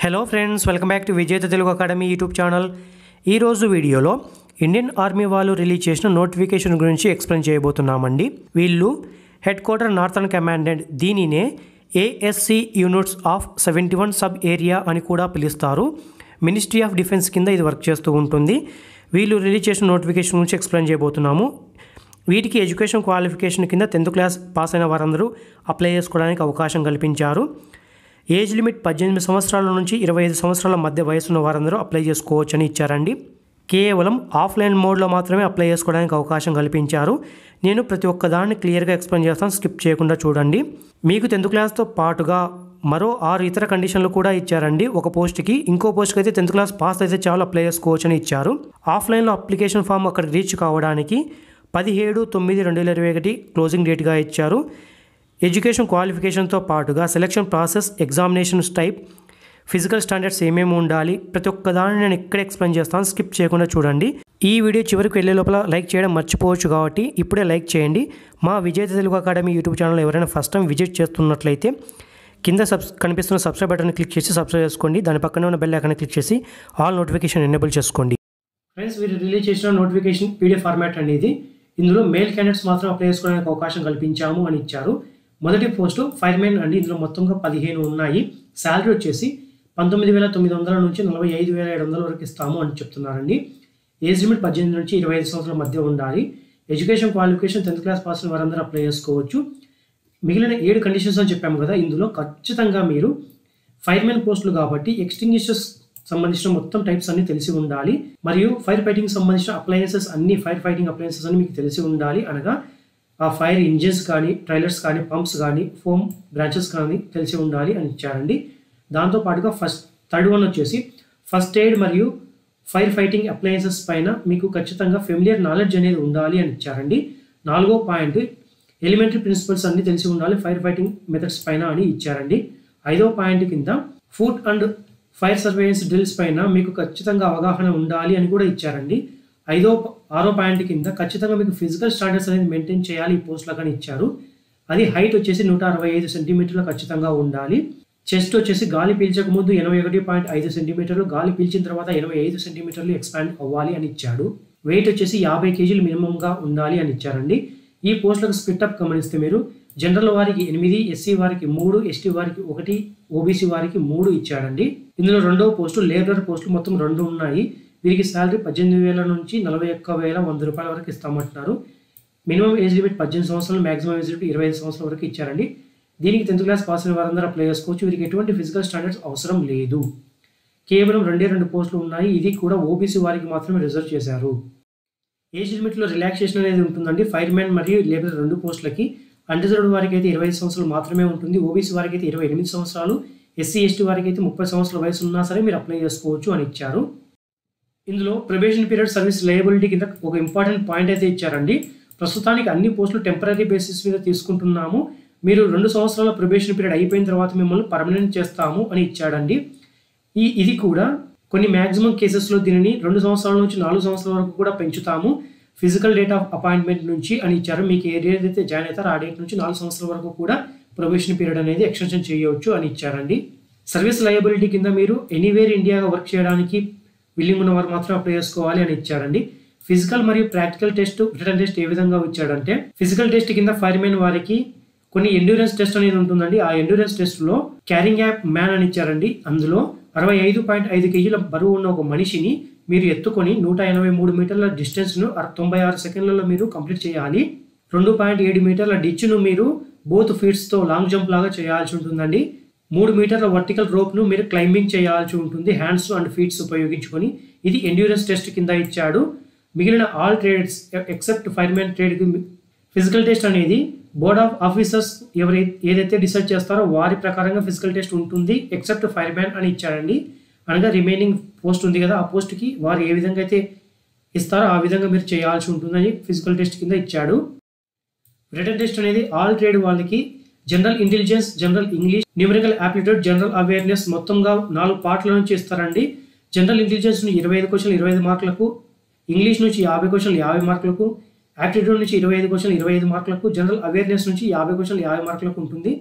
hello friends welcome back to Vijetha Telugu academy YouTube channel ఈరోజు వీడియోలో Indian army వాళ్ళు release చేసిన నోటిఫికేషన్ గురించి ఎక్స్ప్లెయిన్ చేయబోతున్నామండి వీళ్ళు హెడ్ క్వార్టర్ నార్థన్ కమాండెంట్ దీనినే ASC units of seventy one sub area అని కూడా పిలుస్తారు మినిస్ట్రీ ఆఫ్ డిఫెన్స్ కింద ఇది వర్క్ చేస్తూ ఉంటుంది వీళ్ళు రిలీజ్ చేసిన నోటిఫికేషన్ గురించి ఎక్స్ప్లెయిన్ చేయబోతున్నాము వీటికి ఎడ్యుకేషన్ క్వాలిఫికేషన్ కింద టెన్త్ క్లాస్ పాస్ అయిన వారందరూ అప్లై చేసుకోవడానికి అవకాశం కల్పించారు ఏజ్ లిమిట్ పద్దెనిమిది సంవత్సరాల నుంచి ఇరవై ఐదు సంవత్సరాల మధ్య వయసున్న వారందరూ అప్లై చేసుకోవచ్చు అని ఇచ్చారండి కేవలం ఆఫ్లైన్ మోడ్లో మాత్రమే అప్లై చేసుకోవడానికి అవకాశం కల్పించారు నేను ప్రతి ఒక్క దాన్ని క్లియర్గా ఎక్స్ప్లెయిన్ చేస్తాను స్కిప్ చేయకుండా చూడండి మీకు టెన్త్ క్లాస్తో పాటుగా మరో ఆరు ఇతర కండిషన్లు కూడా ఇచ్చారండి ఒక పోస్ట్కి ఇంకో పోస్ట్కి అయితే టెన్త్ క్లాస్ పాస్ అయితే చాలు అప్లై చేసుకోవచ్చు అని ఇచ్చారు ఆఫ్లైన్లో అప్లికేషన్ ఫామ్ అక్కడికి రీచ్ కావడానికి పదిహేడు తొమ్మిది రెండు వేల ఇరవై ఒకటి క్లోజింగ్ డేట్గా ఇచ్చారు ఎడ్యుకేషన్ క్వాలిఫికేషన్తో పాటుగా selection process examinations type physical standards ఏమేమి ఉండాలి ప్రతి ఒక్క దాన్ని నేను ఇక్కడ ఎక్స్ప్లెయిన్ చేస్తాను స్కిప్ చేయకుండా చూడండి ఈ వీడియో చివరికి వెళ్ళే లోపల లైక్ చేయడం మర్చిపోవచ్చు కాబట్టి ఇప్పుడే లైక్ చేయండి మా Vijetha Telugu academy YouTube channel ఎవరైనా ఫస్ట్ టైం విజిట్ చేస్తున్నట్లయితే కింద సబ్స్ కనిపిస్తున్న సబ్స్క్రైబ్ బటన్ క్లిక్ చేసి సబ్స్క్రైబ్ చేసుకోండి దాని పక్కనే ఉన్న బెల్ ఐకాన్ క్లిక్ చేసి ఆల్ నోటిఫికేషన్ ఎనేబుల్ చేసుకోండి ఫ్రెండ్స్ వీరు రిలీజ్ చేసిన నోటిఫికేషన్ పీడిఎఫ్ ఫార్మాట్ అనేది ఇందులో మేల్ క్యాండిడేట్స్ మాత్రం అప్లై చేసుకోవడానికి అవకాశం కల్పించాము అని ఇచ్చారు మొదటి పోస్టు ఫైర్మెన్ అండి ఇందులో మొత్తంగా పదిహేను ఉన్నాయి శాలరీ వచ్చేసి పంతొమ్మిది వేల తొమ్మిది వందల నుంచి నలభై ఐదు వేల ఏడు వందల వరకు ఇస్తాము అని చెప్తున్నారండి ఏజ్ లిమిట్ పద్దెనిమిది నుంచి ఇరవై ఐదు సంవత్సరాల మధ్య ఉండాలి education qualification tenth class pass అయిన వారందరూ అప్లై చేసుకోవచ్చు మిగిలిన ఏడు కండిషన్స్ అని చెప్పాము కదా ఇందులో ఖచ్చితంగా మీరు ఫైర్మెన్ పోస్టులు కాబట్టి ఎక్స్టింగ్విషర్స్ సంబంధించిన మొత్తం టైప్స్ అన్ని తెలిసి ఉండాలి మరియు ఫైర్ ఫైటింగ్ సంబంధించిన అప్లయన్సెస్ అన్ని ఫైర్ ఫైటింగ్ అప్లయన్సెస్ అని మీకు తెలిసి ఉండాలి అనగా ఆ ఫైర్ ఇంజిన్స్ కానీ ట్రైలర్స్ కానీ పంప్స్ కానీ ఫోమ్ బ్రాంచెస్ కానీ తెలిసి ఉండాలి అని ఇచ్చారండి దాంతో పాటుగా ఫస్ట్ థర్డ్ వన్ వచ్చేసి ఫస్ట్ ఎయిడ్ మరియు ఫైర్ ఫైటింగ్ అప్లయన్సెస్ పైన మీకు ఖచ్చితంగా ఫెమిలియర్ నాలెడ్జ్ అనేది ఉండాలి అని ఇచ్చారండి నాలుగో పాయింట్ ఎలిమెంటరీ ప్రిన్సిపల్స్ అన్ని తెలిసి ఉండాలి ఫైర్ ఫైటింగ్ మెథడ్స్ పైన అని ఇచ్చారండి ఐదో పాయింట్ కింద food and fire surveillance drills పైన మీకు ఖచ్చితంగా అవగాహన ఉండాలి అని కూడా ఇచ్చారండి ఐదో ఆరో పాయింట్ కింద ఖచ్చితంగా మీకు ఫిజికల్ స్టాండర్డ్స్ అనేది మెయింటైన్ చేయాలి ఈ పోస్ట్లకు అని ఇచ్చారు అది హైట్ వచ్చేసి నూట అరవై ఐదు సెంటీమీటర్లు ఖచ్చితంగా ఉండాలి చెస్ట్ వచ్చేసి గాలి పీల్చక ముందు ఎనభై ఒకటి పాయింట్ ఐదు సెంటీమీటర్లు గాలి పీల్చిన తర్వాత ఎనభై ఐదు సెంటీమీటర్లు ఎక్స్పాండ్ అవ్వాలి అని ఇచ్చాడు వెయిట్ వచ్చేసి యాభై కేజీలు మినిమంగా ఉండాలి అని ఇచ్చారండి ఈ పోస్టులకు స్ప్లిట్ అప్ గమనిస్తే మీరు జనరల్ వారికి ఎనిమిది ఎస్సీ వారికి మూడు ఎస్టీ వారికి ఒకటి ఓబీసీ వారికి మూడు ఇచ్చాడండి ఇందులో రెండవ పోస్టు లేబర్ పోస్టులు మొత్తం రెండు ఉన్నాయి వీరికి శాలరీ పద్దెనిమిది వేల నుంచి నలభై ఒక్క వేల వంద రూపాయల వరకు ఇస్తామంటున్నారు మినిమం ఏజ్ లిమిట్ పద్దెనిమిది సంవత్సరాలు మాక్సిమం ఏజ్ లిమిట్ ఇరవై ఐదు సంవత్సరాల వరకు ఇచ్చారండి దీనికి టెన్త్ క్లాస్ పాస్ అయిన వారందరూ అప్లై చేసుకోవచ్చు వీరికి ఎటువంటి ఫిజికల్ స్టాండర్డ్స్ అవసరం లేదు కేవలం రెండే రెండు పోస్టులు ఉన్నాయి ఇది కూడా ఓబీసీ వారికి మాత్రమే రిజర్వ్ చేశారు ఏజ్ లిమిట్లో రిలాక్సేషన్ అనేది ఉంటుందండి ఫైర్ మ్యాన్ మరియు లేబర్ రెండు పోస్టులకి అన్రిజర్వ్డ్ వారికి అయితే ఇరవై ఐదు సంవత్సరాలు మాత్రమే ఉంటుంది ఓబీసీ వారికి అయితే ఇరవై ఎనిమిది సంవత్సరాలు ఎస్సీ ఎస్టీ వారికి అయితే ముప్పై సంవత్సరాల వయసు ఉన్నా సరే మీరు అప్లై చేసుకోవచ్చు అని ఇచ్చారు ఇందులో ప్రొబేషన్ పీరియడ్ సర్వీస్ లయబిలిటీ కింద ఒక ఇంపార్టెంట్ పాయింట్ అయితే ఇచ్చారండి ప్రస్తుతానికి అన్ని పోస్టులు టెంపరీ బేసిస్ మీద తీసుకుంటున్నాము మీరు రెండు సంవత్సరాల ప్రొబేషన్ పీరియడ్ అయిపోయిన తర్వాత మిమ్మల్ని పర్మనెంట్ చేస్తాము అని ఇచ్చాడండి ఈ ఇది కూడా కొన్ని మ్యాక్సిమం కేసెస్లో దీనిని రెండు సంవత్సరాల నుంచి నాలుగు సంవత్సరాల వరకు కూడా పెంచుతాము ఫిజికల్ డేట్ ఆఫ్ అపాయింట్మెంట్ నుంచి అని ఇచ్చారు మీకు ఏ డేట్ అయితే జాయిన్ అవుతారో ఆ డేట్ నుంచి నాలుగు సంవత్సరాల వరకు కూడా ప్రొబేషన్ పీరియడ్ అనేది ఎక్స్టెన్షన్ చేయవచ్చు అని ఇచ్చారండి సర్వీస్ లయబిలిటీ కింద మీరు ఎనీవేర్ ఇండియాగా వర్క్ చేయడానికి విల్లింగ్ ఉన్నవారు మాత్రం అప్లై చేసుకోవాలి అని ఇచ్చారండి ఫిజికల్ మరియు ప్రాక్టికల్ టెస్ట్ రిటర్న్ టెస్ట్ ఏ విధంగా ఇచ్చాడంటే ఫిజికల్ టెస్ట్ కింద ఫైర్మెన్ వారికి కొన్ని ఎండ్యూరెన్స్ టెస్ట్ అనేది ఉంటుందండి ఆ ఎండ్యూరెన్స్ టెస్ట్లో క్యారింగ్ యాప్ మ్యాన్ అని ఇచ్చారండి అందులో అరవై ఐదు పాయింట్ ఐదు కేజీల బరువు ఉన్న ఒక మనిషిని మీరు ఎత్తుకొని నూట ఎనభై మూడు మీటర్ల డిస్టెన్స్ను తొంభై ఆరు సెకండ్లలో మీరు కంప్లీట్ చేయాలి రెండు పాయింట్ ఏడు మీటర్ల డిచ్ను మీరు బోత్ ఫీట్స్తో లాంగ్ జంప్ లాగా చేయాల్సి ఉంటుందండి మూడు మీటర్ల వర్టికల్ రోప్ను మీరు క్లైంబింగ్ చేయాల్సి ఉంటుంది హ్యాండ్స్ అండ్ ఫీట్స్ ఉపయోగించుకొని ఇది ఎండ్యూరెన్స్ టెస్ట్ కింద ఇచ్చాడు మిగిలిన ఆల్ ట్రేడ్స్ ఎక్సెప్ట్ ఫైర్మెన్ ట్రేడ్కి ఫిజికల్ టెస్ట్ అనేది బోర్డ్ ఆఫ్ ఆఫీసర్స్ ఎవరైతే ఏదైతే డిసైడ్ చేస్తారో వారి ప్రకారంగా ఫిజికల్ టెస్ట్ ఉంటుంది ఎక్సెప్ట్ ఫైర్మ్యాన్ అని ఇచ్చారండి అనగా రిమైనింగ్ పోస్ట్ ఉంది కదా ఆ పోస్ట్కి వారు ఏ విధంగా అయితే ఇస్తారో ఆ విధంగా మీరు చేయాల్సి ఉంటుందని ఫిజికల్ టెస్ట్ కింద ఇచ్చాడు రిటర్న్ టెస్ట్ అనేది ఆల్ ట్రేడ్ వాళ్ళకి general intelligence general English numerical aptitude general awareness మొత్తంగా నాలుగు పార్ట్ల నుంచి ఇస్తారండి జనరల్ ఇంటెలిజెన్స్ నుంచి ఇరవై ఐదు క్వశ్చన్లు ఇరవై ఐదు మార్కులకు ఇంగ్లీష్ నుంచి యాభై క్వశ్చన్లు యాభై మార్కులకు యాప్టిట్యూడ్ నుంచి ఇరవై ఐదు క్వశ్చన్లు ఇరవై ఐదు మార్కులకు జనరల్ అవేర్నెస్ నుంచి యాభై క్వశ్చన్లు యాభై మార్కులకు ఉంటుంది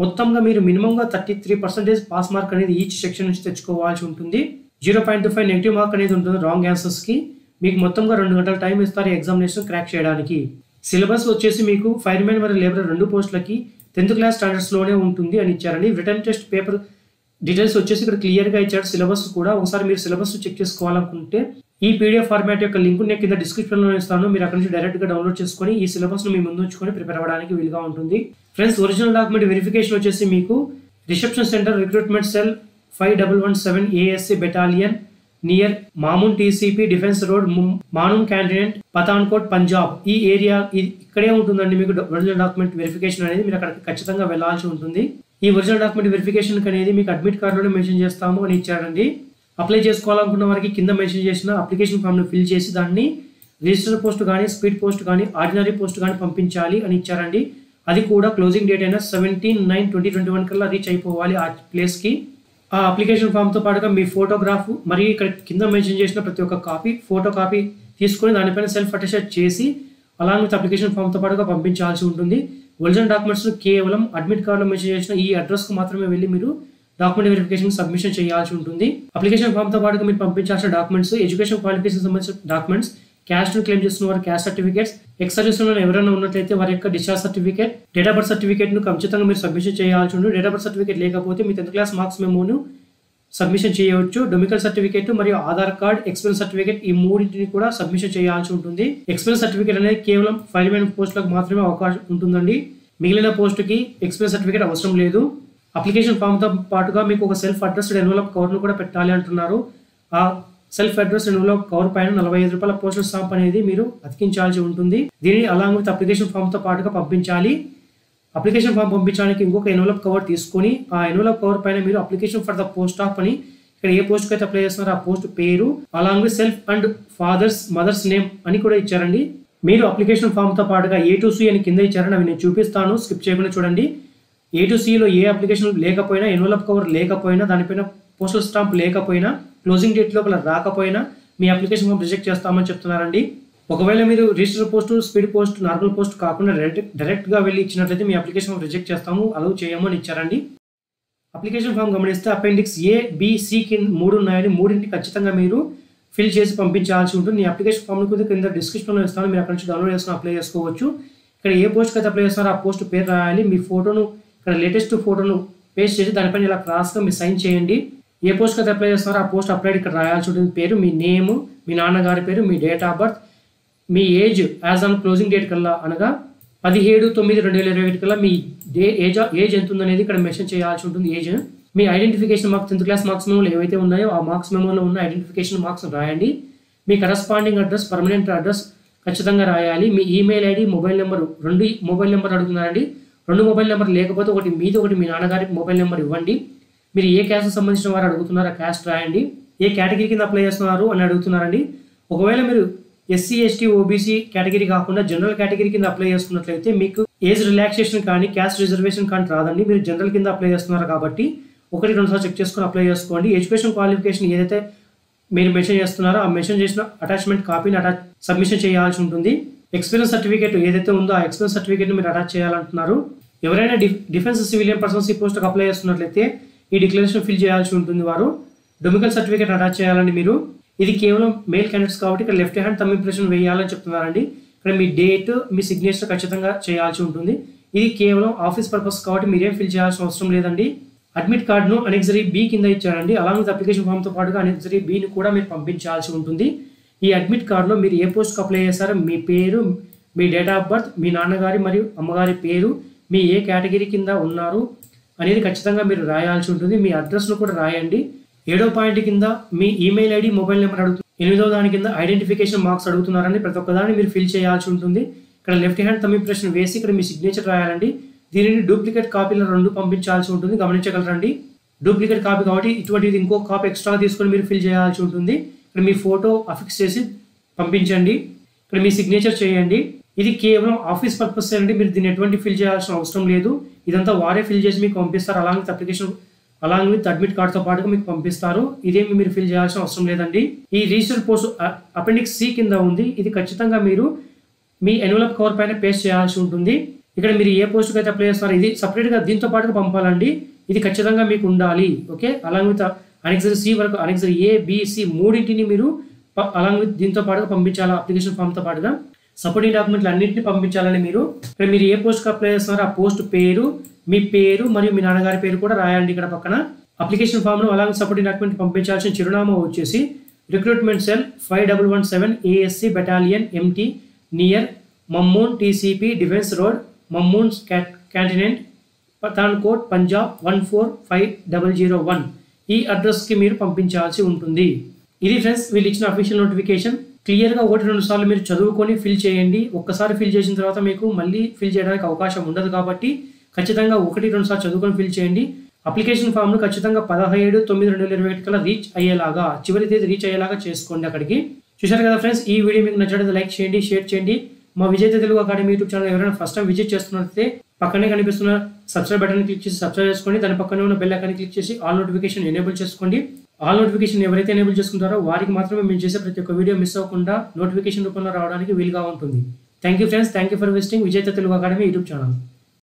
మొత్తంగా మీరు మినిమంగా thirty three percentage pass mark అనేది ఈచ్ సెక్షన్ నుంచి తెచ్చుకోవాల్సి ఉంటుంది zero point five negative mark అనేది ఉంటుంది రాంగ్ ఆన్సర్స్కి మీకు మొత్తంగా రెండు గంటల టైం ఇస్తారు ఈ ఎగ్జామినేషన్ క్రాక్ చేయడానికి సిలబస్ వచ్చేసి మీకు ఫైర్మెన్ మరియు లేబర్ రెండు పోస్టులకి టెన్త్ క్లాస్ స్టాండర్డ్స్లోనే ఉంటుంది అని ఇచ్చారండి రిటర్న్ టెస్ట్ పేపర్ డీటెయిల్స్ వచ్చేసి ఇక్కడ క్లియర్గా ఇచ్చాడు సిలబస్ కూడా ఒకసారి మీరు సిలబస్ చెక్ చేసుకోవాలనుకుంటే ఈ పీడిఎఫ్ ఫార్మాట్ యొక్క లింక్ నేను కింద డిస్క్రిప్షన్లో ఇస్తాను మీరు అక్కడ నుంచి డైరెక్ట్గా డౌన్లోడ్ చేసుకొని ఈ సిలబస్ను మీ ముందు ఉంచుకొని ప్రిపేర్ అవ్వడానికి వీలుగా ఉంటుంది ఫ్రెండ్స్ ఒరిజినల్ డాక్యుమెంట్ వెరిఫికేషన్ వచ్చేసి మీకు reception centre recruitment cell five double one seven ASC battalion near Mamun TCP defence road Mamun cantonment Pathankot Punjab ఈ ఏరియా ఇది ఇక్కడే ఉంటుందండి మీకు ఒరిజినల్ డాక్యుమెంట్ వెరిఫికేషన్ అనేది మీరు అక్కడికి ఖచ్చితంగా వెళ్ళాల్సి ఉంటుంది ఈ ఒరిజినల్ డాక్యుమెంట్ వెరిఫికేషన్ అనేది మీకు అడ్మిట్ కార్డులోనే మెన్షన్ చేస్తాము అని ఇచ్చారండి అప్లై చేసుకోవాలనుకున్న వారికి కింద మెన్షన్ చేసిన అప్లికేషన్ ఫామ్ను ఫిల్ చేసి దాన్ని రిజిస్టర్ పోస్ట్ కానీ స్పీడ్ పోస్ట్ కానీ ఆర్డినరీ పోస్ట్ కానీ పంపించాలి అని ఇచ్చారండి అది కూడా క్లోజింగ్ డేట్ అయినా seventeen nine twenty twenty one కల్లా రీచ్ అయిపోవాలి ఆ ప్లేస్కి ఆ అప్లికేషన్ ఫామ్తో పాటుగా మీ ఫోటోగ్రాఫ్ మరియు ఇక్కడ కింద మెన్షన్ చేసిన ప్రతి ఒక్క కాపీ ఫోటో కాపీ తీసుకొని దానిపైన సెల్ఫ్ అటెస్టెడ్ చేసి అలాంగ్ విత్ అప్లికేషన్ ఫామ్తో పాటుగా పంపించాల్సి ఉంటుంది ఒరిజినల్ డాక్యుమెంట్స్ కేవలం అడ్మిట్ కార్డులో మెన్షన్ చేసిన ఈ అడ్రస్కు మాత్రమే వెళ్ళి మీరు డాక్యుమెంట్ వెరిఫికేషన్ సబ్మిషన్ చేయాల్సి ఉంటుంది అప్లికేషన్ ఫామ్తో పాటుగా మీరు పంపించాల్సిన డాక్యుమెంట్స్ ఎడ్యుకేషన్ క్వాలిఫికేషన్ సంబంధించిన డాక్యుమెంట్స్ క్యాస్ట్ క్లెయిమ్ చేస్తున్న వారి క్యాస్ట్ సర్టిఫికేట్స్ ఎక్స్ సర్వీస్ ఎవరైనా ఉన్నట్లయితే వారి యొక్క discharge certificate date of birth certificate ను ఖచ్చితంగా మీరు సబ్మిషన్ చేయాల్సి ఉంటుంది డేట్ ఆఫ్ బర్త్ సర్టిఫికేట్ లేకపోతే మీ టెన్త్ క్లాస్ మార్క్స్ మెమోను సబ్మిషన్ చేయవచ్చు డొమికల్ సర్టిఫికేట్ మరియు ఆధార్ కార్డ్ ఎక్స్పీరియన్స్ సర్టిఫికేట్ ఈ మూడింటిని కూడా సబ్మిషన్ చేయాల్సి ఉంటుంది ఎక్స్పీరియన్స్ సర్టిఫికేట్ అనేది కేవలం ఫైర్మెన్ పోస్టులకు మాత్రమే అవకాశం ఉంటుందండి మిగిలిన పోస్టుకి ఎక్స్పీరియన్స్ సర్టిఫికేట్ అవసరం లేదు అప్లికేషన్ ఫామ్తో పాటుగా మీకు ఒక సెల్ఫ్ అడ్రస్డ్ ఎన్వలప్ కవర్ను కూడా పెట్టాలి అంటున్నారు ఆ సెల్ఫ్ అడ్రస్ ఎన్వలప్ కవర్ పైన నలభై ఐదు రూపాయల పోస్టల్ స్టాంప్ అనేది మీరు అతికించాల్సి ఉంటుంది దీనిని అలాంగ్ విత్ అప్లికేషన్ ఫామ్తో పాటుగా పంపించాలి అప్లికేషన్ ఫామ్ పంపించడానికి ఇంకొక ఎన్వలప్ కవర్ తీసుకొని ఆ ఎన్వలప్ కవర్ పైన మీరు application for the post of అని ఇక్కడ ఏ పోస్ట్ అయితే అప్లై చేస్తున్నారో ఆ పోస్ట్ పేరు along with self and father's mother's name అని కూడా ఇచ్చారండి మీరు అప్లికేషన్ ఫామ్ తో పాటుగా ఏ టు సి అని కింద ఇచ్చారని అవి నేను చూపిస్తాను స్కిప్ చేయకుండా చూడండి ఏ టు సిలో ఏ అప్లికేషన్ లేకపోయినా ఎన్వలప్ కవర్ లేకపోయినా దానిపైన పోస్టల్ స్టాంప్ లేకపోయినా క్లోజింగ్ డేట్ లోపల రాకపోయినా మీ అప్లికేషన్ ఫామ్ రిజెక్ట్ చేస్తామని చెప్తున్నారండి ఒకవేళ మీరు register post speed post normal post కాకుండా డైరెక్ట్ డైరెక్ట్గా వెళ్ళి ఇచ్చినట్లయితే మీ అప్లికేషన్ ఫామ్ రిజెక్ట్ చేస్తాము అలౌ చేయము అని ఇచ్చారండి అప్లికేషన్ ఫామ్ గమనిస్తే అపెండిక్స్ ఏ బిసి కింద మూడు ఉన్నాయని మూడింటిని ఖచ్చితంగా మీరు ఫిల్ చేసి పంపించాల్సి ఉంటుంది ఈ అప్లికేషన్ ఫామ్ కూడా కింద డిస్క్రిప్షన్లో ఇస్తాను మీరు అక్కడ నుంచి డౌన్లోడ్ చేసుకుని అప్లై చేసుకోవచ్చు ఇక్కడ ఏ పోస్ట్కి అయితే అప్లై చేస్తారో ఆ పోస్ట్ పేరు రాయాలి మీ ఫోటోను ఇక్కడ లేటెస్ట్ ఫోటోను పేస్ట్ చేసి దానిపైన ఇలా క్రాస్గా మీరు సైన్ చేయండి ఏ పోస్ట్కి అయితే అప్లై చేస్తారో ఆ పోస్ట్ అప్లైడ్ ఇక్కడ రాయాల్సి ఉంటుంది పేరు మీ నేమ్ మీ నాన్నగారి పేరు మీ డేట్ ఆఫ్ బర్త్ మీ age as on closing date కల్లా అనగా పదిహేడు తొమ్మిది రెండు వేల ఇరవై ఒకటి కల్లా మీ డే ఏజ్ ఏజ్ ఎంత ఉందనేది ఇక్కడ మెన్షన్ చేయాల్సి ఉంటుంది ఏజ్ మీ identification marks tenth class marks మెమోలు ఏవైతే ఉన్నాయో ఆ మార్క్స్ మెమోలో ఉన్న ఐడెంటిఫికేషన్ మార్క్స్ రాయండి మీ కరస్పాండింగ్ అడ్రస్ పర్మనెంట్ అడ్రస్ ఖచ్చితంగా రాయాలి మీ ఈమెయిల్ ఐడి మొబైల్ నెంబర్ రెండు మొబైల్ నెంబర్ అడుగుతున్నారండి రెండు మొబైల్ నెంబర్ లేకపోతే ఒకటి మీది ఒకటి మీ నాన్నగారి మొబైల్ నెంబర్ ఇవ్వండి మీరు ఏ క్యాస్ట్ సంబంధించిన వారు అడుగుతున్నారో ఆ క్యాస్ట్ రాయండి ఏ కేటగిరీ కింద అప్లై చేస్తున్నారు అని అడుగుతున్నారండి ఒకవేళ మీరు ఎస్సీ ఎస్టీ ఓబీసీ కేటగిరీ కాకుండా జనరల్ కేటగిరీ కింద అప్లై చేసుకున్నట్లయితే మీకు ఏజ్ రిలాక్సేషన్ కానీ క్యాస్ట్ రిజర్వేషన్ కానీ రాదండి మీరు జనరల్ కింద అప్లై చేస్తున్నారు కాబట్టి ఒకటి రెండు సార్లు చెక్ చేసుకొని అప్లై చేసుకోండి ఎడ్యుకేషన్ క్వాలిఫికేషన్ ఏదైతే మీరు మెన్షన్ చేస్తున్నారో ఆ మెన్షన్ చేసిన అటాచ్మెంట్ కాపీని అటాచ్ సబ్మిషన్ చేయాల్సి ఉంటుంది ఎక్స్పీరియన్స్ సర్టిఫికేట్ ఏదైతే ఉందో ఆ ఎక్స్పీరియన్స్ సర్టిఫికేట్ మీరు అటాచ్ చేయాలంటున్నారు ఎవరైనా డిఫెన్స్ సివిలియన్ పర్సన్స్ ఈ పోస్ట్కి అప్లై చేస్తున్నట్లయితే ఈ డిక్లరేషన్ ఫిల్ చేయాల్సి ఉంటుంది వారు డొమికల్ సర్టిఫికేట్ అటాచ్ చేయాలండి మీరు ఇది కేవలం మేల్ క్యాండిడేట్స్ కాబట్టి ఇక్కడ లెఫ్ట్ హ్యాండ్ తమ్ ఇంప్రెషన్ వేయాలని చెప్తున్నారండి ఇక్కడ మీ డేట్ మీ సిగ్నేచర్ ఖచ్చితంగా చేయాల్సి ఉంటుంది ఇది కేవలం ఆఫీస్ పర్పస్ కాబట్టి మీరేం ఫిల్ చేయాల్సిన అవసరం లేదండి అడ్మిట్ కార్డును అనెక్సరీ బి కింద ఇచ్చారండి అలాంగ్ విత్ అప్లికేషన్ ఫామ్తో పాటుగా అనెక్సరీ బిని కూడా మీరు పంపించాల్సి ఉంటుంది ఈ అడ్మిట్ కార్డులో మీరు ఏ పోస్ట్కి అప్లై చేశారో మీ పేరు మీ డేట్ ఆఫ్ బర్త్ మీ నాన్నగారి మరియు అమ్మగారి పేరు మీ ఏ కేటగిరీ కింద ఉన్నారు అనేది ఖచ్చితంగా మీరు రాయాల్సి ఉంటుంది మీ అడ్రస్ను కూడా రాయండి ఏడో పాయింట్ కింద మీ ఈమెయిల్ ఐడి మొబైల్ నెంబర్ అడుగుతుంది ఎనిమిదో దాని కింద ఐడెంటిఫికేషన్ మార్క్స్ అడుగుతున్నారని ప్రతి ఒక్కదాన్ని మీరు ఫిల్ చేయాల్సి ఉంటుంది ఇక్కడ లెఫ్ట్ హ్యాండ్ తమ్ ఇంప్రెషన్ వేసి ఇక్కడ మీ సిగ్నేచర్ రాయాలండి దీనిని డూప్లికేట్ కాపీలు రెండు పంపించాల్సి ఉంటుంది గమనించగలరండి డూప్లికేట్ కాపీ కాబట్టి ఇటువంటిది ఇంకో కాపీ ఎక్స్ట్రా తీసుకొని మీరు ఫిల్ చేయాల్సి ఉంటుంది ఇక్కడ మీ ఫోటో అఫిక్స్ చేసి పంపించండి ఇక్కడ మీ సిగ్నేచర్ చేయండి ఇది కేవలం ఆఫీస్ పర్పస్ అండి మీరు దీన్ని ఎటువంటి ఫిల్ చేయాల్సిన అవసరం లేదు ఇదంతా వారే ఫిల్ చేసి మీకు పంపిస్తారు along with application along with admit కార్డ్తో పాటుగా మీకు పంపిస్తారు ఇదేమి మీరు ఫిల్ చేయాల్సిన అవసరం లేదండి ఈ రిజిస్టర్ పోస్ట్ అపెండిక్స్ సి కింద ఉంది ఇది ఖచ్చితంగా మీరు మీ ఎన్వలప్ కవర్ పైన పేస్ట్ చేయాల్సి ఉంటుంది ఇక్కడ మీరు ఏ పోస్ట్కి అయితే అప్లై చేస్తున్నారో ఇది సపరేట్గా దీంతో పాటుగా పంపాలండి ఇది ఖచ్చితంగా మీకు ఉండాలి okay along with annexure C వరకు అనెక్సర్ ఏ బిసి మూడింటిని మీరు అలాంగ్ విత్ దీంతో పాటుగా పంపించాలి అప్లికేషన్ ఫామ్తో పాటుగా సపోర్టింగ్ డాక్యుమెంట్లు అన్నింటినీ పంపించాలని మీరు ఇక్కడ మీరు ఏ పోస్ట్కి అప్లై చేస్తున్నారో ఆ పోస్ట్ పేరు మీ పేరు మరియు మీ నాన్నగారి పేరు కూడా రాయండి ఇక్కడ పక్కన అప్లికేషన్ ఫామ్ను అలాగే సపోర్టింగ్ డాక్యుమెంట్ పంపించాల్సిన చిరునామా వచ్చేసి recruitment cell five double one seven ASC battalion MT near Mamun TCP defence road Mamun cantonment Pathankot Punjab one four five double zero one ఈ అడ్రస్కి మీరు పంపించాల్సి ఉంటుంది ఇది ఫ్రెండ్స్ వీళ్ళు ఇచ్చిన అఫీషియల్ నోటిఫికేషన్ క్లియర్గా ఒకటి రెండు సార్లు మీరు చదువుకొని ఫిల్ చేయండి ఒక్కసారి ఫిల్ చేసిన తర్వాత మీకు మళ్ళీ ఫిల్ చేయడానికి అవకాశం ఉండదు కాబట్టి ఖచ్చితంగా ఒకటి రెండు సార్లు చదువుకొని ఫిల్ చేయండి అప్లికేషన్ ఫామ్ను ఖచ్చితంగా పదహేడు తొమ్మిది రెండు వేల ఇరవై ఒకటి కల్లా రీచ్ అయ్యేలాగా చివరి తేదీ రీచ్ అయ్యేలాగా చేసుకోండి అక్కడికి చూశారు కదా ఫ్రెండ్స్ ఈ వీడియో మీకు నచ్చినట్లయితే లైక్ చేయండి షేర్ చేయండి మా Vijetha Telugu academy YouTube channel ఎవరైనా ఫస్ట్ టైం విజిట్ చేస్తున్నట్లయితే పక్కనే కనిపిస్తున్న సబ్స్క్రైబ్ బటన్ క్లిక్ చేసి సబ్స్క్రైబ్ చేసుకోండి దాని పక్కనే ఉన్న బెల్ ఐకాన్ క్లిక్ చేసి ఆల్ నోటిఫికేషన్ ఎనేబుల్ చేసుకోండి ఆల్ నోటిఫికేషన్ ఎవరైతే ఎనేబుల్ చేసుకుంటారో వారికి మాత్రమే మేము చేసే ప్రతి ఒక్క వీడియో మిస్ అవ్వకుండా నోటిఫికేషన్ రూపంలో రావడానికి వీలుగా ఉంటుంది thank you friends thank you for visiting Vijetha Telugu academy YouTube channel